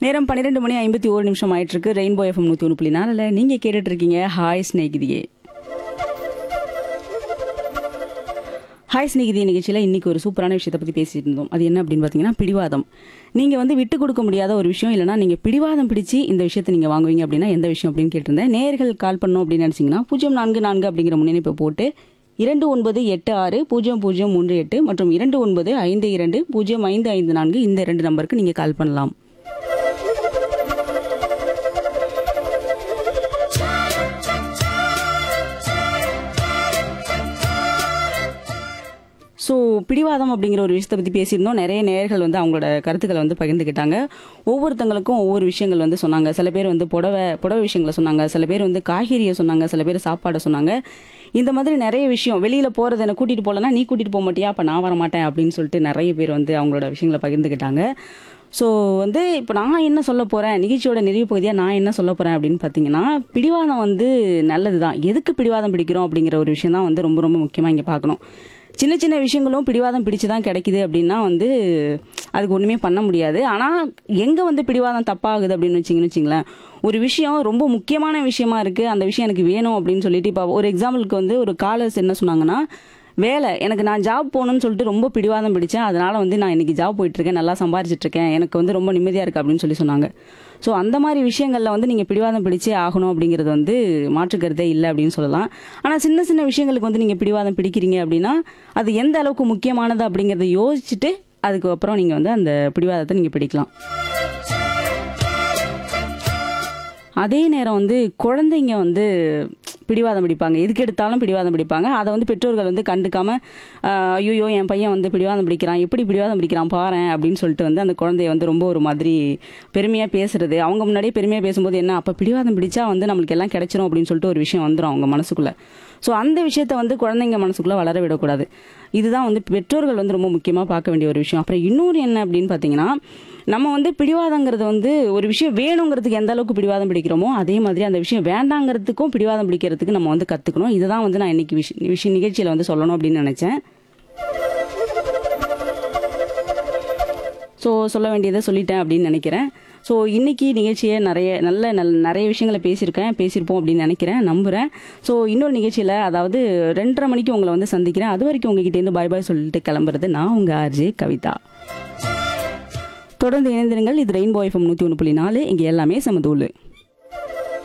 நேரம் பன்னிரெண்டு மணி ஐம்பத்தி ஒரு நிமிஷம் ஆயிட்டு இருக்கு ரெயின்போ எஃப்எம் நூற்றி ஒன்று புள்ளி நாலில் நீங்கள் கேட்டுட்டு இருக்கீங்க ஹாய் ஸ்நேகிதியே ஹாய் ஸ்நேகிதி நிகழ்ச்சியில் இன்றைக்கி ஒரு சூப்பரான விஷயத்தை பற்றி பேசிட்டு இருந்தோம் அது என்ன அப்படின்னு பார்த்தீங்கன்னா பிடிவாதம் நீங்கள் வந்து விட்டு கொடுக்க முடியாத ஒரு விஷயம் இல்லைனா நீங்கள் பிடிவாதம் பிடிச்சி இந்த விஷயத்தை நீங்கள் வாங்குவீங்க அப்படின்னா எந்த விஷயம் அப்படின்னு கேட்டிருந்தேன் நேர்கள் கால் பண்ணோம் அப்படின்னு நினச்சிங்கன்னா பூஜ்ஜியம் நான்கு நான்கு அப்படிங்கிற முன்னிணைப்பை போட்டு இரண்டு ஒன்பது எட்டு ஆறு பூஜ்ஜியம் பூஜ்ஜியம் மூன்று எட்டு மற்றும் இரண்டு ஒன்பது ஐந்து இரண்டு பூஜ்ஜியம் ஐந்து ஐந்து நான்கு இந்த ரெண்டு நம்பருக்கு நீங்கள் கால் பண்ணலாம் ஸோ பிடிவாதம் அப்படிங்கிற ஒரு விஷயத்தை பற்றி பேசியிருந்தோம் நிறைய நேயர்கள் வந்து அவங்களோட கருத்துக்களை வந்து பகிர்ந்துக்கிட்டாங்க ஒவ்வொருத்தங்களுக்கும் ஒவ்வொரு விஷயங்கள் வந்து சொன்னாங்க சில பேர் வந்து புடவை புடவை விஷயங்களை சொன்னாங்க சில பேர் வந்து காய்கறியை சொன்னாங்க சில பேர் சாப்பாடை சொன்னாங்க இந்த மாதிரி நிறைய விஷயம் வெளியில் போகிறது என்ன கூட்டிகிட்டு போகலன்னா நீ கூட்டிகிட்டு போக மாட்டியா அப்போ நான் வர மாட்டேன் அப்படின்னு சொல்லிட்டு நிறைய பேர் வந்து அவங்களோட விஷயங்களை பகிர்ந்துக்கிட்டாங்க ஸோ வந்து இப்போ நான் என்ன சொல்ல போகிறேன் நிகழ்ச்சியோட நிறைவு பகுதியாக நான் என்ன சொல்ல போகிறேன் அப்படின்னு பார்த்தீங்கன்னா பிடிவாதம் வந்து நல்லது தான் எதுக்கு பிடிவாதம் பிடிக்கிறோம் அப்படிங்கிற ஒரு விஷயம் தான் வந்து ரொம்ப ரொம்ப முக்கியமாக இங்கே பார்க்கணும் சின்ன சின்ன விஷயங்களும் பிடிவாதம் பிடிச்சு தான் கிடைக்குது அப்படின்னா வந்து அதுக்கு ஒன்றுமே பண்ண முடியாது ஆனால் எங்கே வந்து பிடிவாதம் தப்பாகுது அப்படின்னு வச்சிங்கன்னு வச்சிங்களேன் ஒரு விஷயம் ரொம்ப முக்கியமான விஷயமா இருக்குது அந்த விஷயம் எனக்கு வேணும் அப்படின்னு சொல்லிட்டு இப்போ ஒரு எக்ஸாம்பிளுக்கு வந்து ஒரு காலர்ஸ் என்ன சொன்னாங்கன்னா வேலை எனக்கு நான் ஜாப் போகணும்னு சொல்லிட்டு ரொம்ப பிடிவாதம் பிடிச்சேன் அதனால வந்து நான் இன்னைக்கு ஜாப் போயிட்டுருக்கேன் நல்லா சம்பாரிச்சிட்டு இருக்கேன் எனக்கு வந்து ரொம்ப நிம்மதியாக இருக்குது அப்படின்னு சொல்லி சொன்னாங்க ஸோ அந்த மாதிரி விஷயங்களில் வந்து நீங்கள் பிடிவாதம் பிடிச்சே ஆகணும் அப்படிங்கிறது வந்து மாற்றுக்கருத்தே இல்லை அப்படின்னு சொல்லலாம் ஆனால் சின்ன சின்ன விஷயங்களுக்கு வந்து நீங்கள் பிடிவாதம் பிடிக்கிறீங்க அப்படின்னா அது எந்த அளவுக்கு முக்கியமானது அப்படிங்கிறத யோசிச்சுட்டு அதுக்கப்புறம் நீங்கள் வந்து அந்த பிடிவாதத்தை நீங்கள் பிடிக்கலாம் அதே நேரம் வந்து குழந்தைங்க வந்து பிடிவாதம் பிடிப்பாங்க எதுக்கு எடுத்தாலும் பிடிவாதம் பிடிப்பாங்க அதை வந்து பெற்றோர்கள் வந்து கண்டுக்காம ஆஹ், ஐயோ என் பையன் வந்து பிடிவாதம் பிடிக்கிறான் எப்படி பிடிவாதம் பிடிக்கிறான் பாரேன் அப்படின்னு சொல்லிட்டு வந்து அந்த குழந்தைய வந்து ரொம்ப ஒரு மாதிரி பெருமையாக பேசுறது அவங்க முன்னாடியே பெருமையாக பேசும்போது என்ன அப்போ பிடிவாதம் பிடிச்சா வந்து நம்மளுக்கு எல்லாம் கிடைச்சிரும் அப்படின்னு சொல்லிட்டு ஒரு விஷயம் வந்துடும் அவங்க மனசுக்குள்ள ஸோ அந்த விஷயத்த வந்து குழந்தைங்க மனசுக்குள்ள வளர விடக்கூடாது இதுதான் வந்து பெற்றோர்கள் வந்து ரொம்ப முக்கியமாக பார்க்க வேண்டிய ஒரு விஷயம் அப்புறம் இன்னொரு என்ன அப்படின்னு பார்த்தீங்கன்னா நம்ம வந்து பிடிவாதங்கிறது வந்து ஒரு விஷயம் வேணுங்கிறதுக்கு எந்த அளவுக்கு பிடிவாதம் பிடிக்கிறோமோ அதே மாதிரி அந்த விஷயம் வேண்டாங்கிறதுக்கும் பிடிவாதம் பிடிக்கிறதுக்கு நம்ம வந்து கற்றுக்கணும் இதுதான் வந்து நான் இன்னைக்கு விஷ விஷய நிகழ்ச்சியில் வந்து சொல்லணும் அப்படின்னு நினச்சேன் ஸோ சொல்ல வேண்டியதை சொல்லிட்டேன் அப்படின்னு நினைக்கிறேன் ஸோ இன்னைக்கு நிகழ்ச்சியை நிறைய நல்ல நல் நிறைய விஷயங்களை பேசியிருக்கேன் பேசியிருப்போம் அப்படின்னு நினைக்கிறேன் நம்புகிறேன் ஸோ இன்னொரு நிகழ்ச்சியில் அதாவது ரெண்டரை மணிக்கு உங்களை வந்து சந்திக்கிறேன் அது வரைக்கும் உங்ககிட்டேருந்து பாய் பாய் சொல்லிட்டு கிளம்புறது நான் உங்கள் ஆர்ஜே கவிதா தொடர்ந்து இணைந்திருங்கள் இது ரெயின்போ எஃப்எம் நூற்றி ஒன்று புள்ளி நாலு இங்கே எல்லாமே சமதூள்